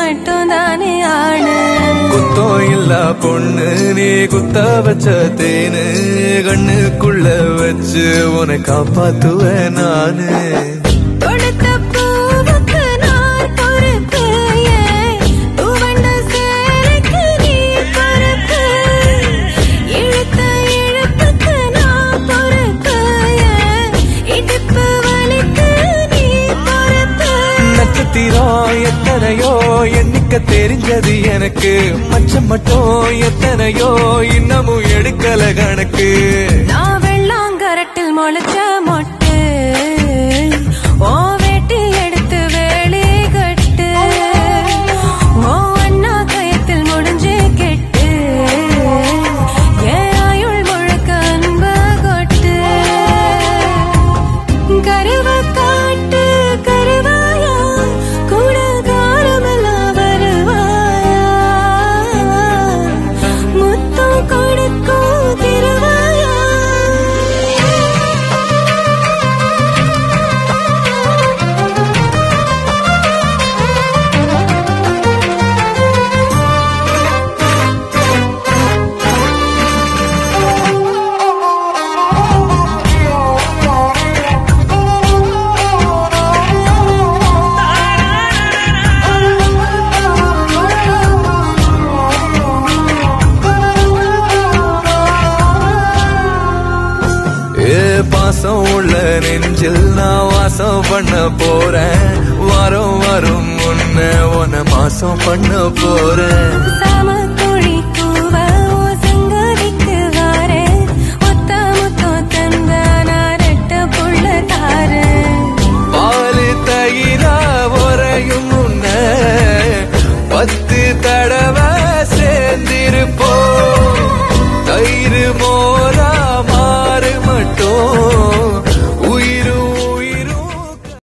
மட்டும் தானே ஆணு குத்தம் இல்ல பொண்ணு நீ குத்த வச்ச தேனு கண்ணுக்குள்ள வச்சு உன்னை காப்பாத்துவேன் நானு கொடுத்த பூவுக்கு நான் பொறுப்பு ஏன் துவண்ட சேலைக்கு நீ பொறுப்பு இழுத்த இழுப்புக்கு நான் பொறுப்பு ஏன் இடுப்பு வலிக்கு நீ பொறுப்பு நட்சத்திரம் எத்தனையோ எண்ணிக்க தெரிஞ்சது எனக்கு மச்சம் மட்டும் எத்தனையோ இன்னமும் எடுக்கல கணக்கு நான் வெள்ளாங்கரட்டில் முளைச்ச மொட்டு ஓ வேட்டி எடுத்து வேலி கட்டு ஓ அண்ணா கயத்தில் முடிஞ்சு கெட்டு என் ஆயுள் முழுக்க அன்ப கொட்டு கருவ காட்டு கருவாயா கூட காலமெல்லாம் வருவாயா முத்தம் கொடுக்கும் திருவாயா ஏ பாசம் உள்ள நெஞ்சில் நான் வாசம் பண்ண போறேன் வாரம் வரும் முன்ன உன்னை மாசம் பண்ண போறேன் சாமக்குழி கூவ உன் சங்கதிக்கு வாரேன். ஒத்த முத்தம் தந்த நான் ரெட்ட புள்ள தாரேன். பாலு தயிரா உறையும் முன்ன பத்து தடவை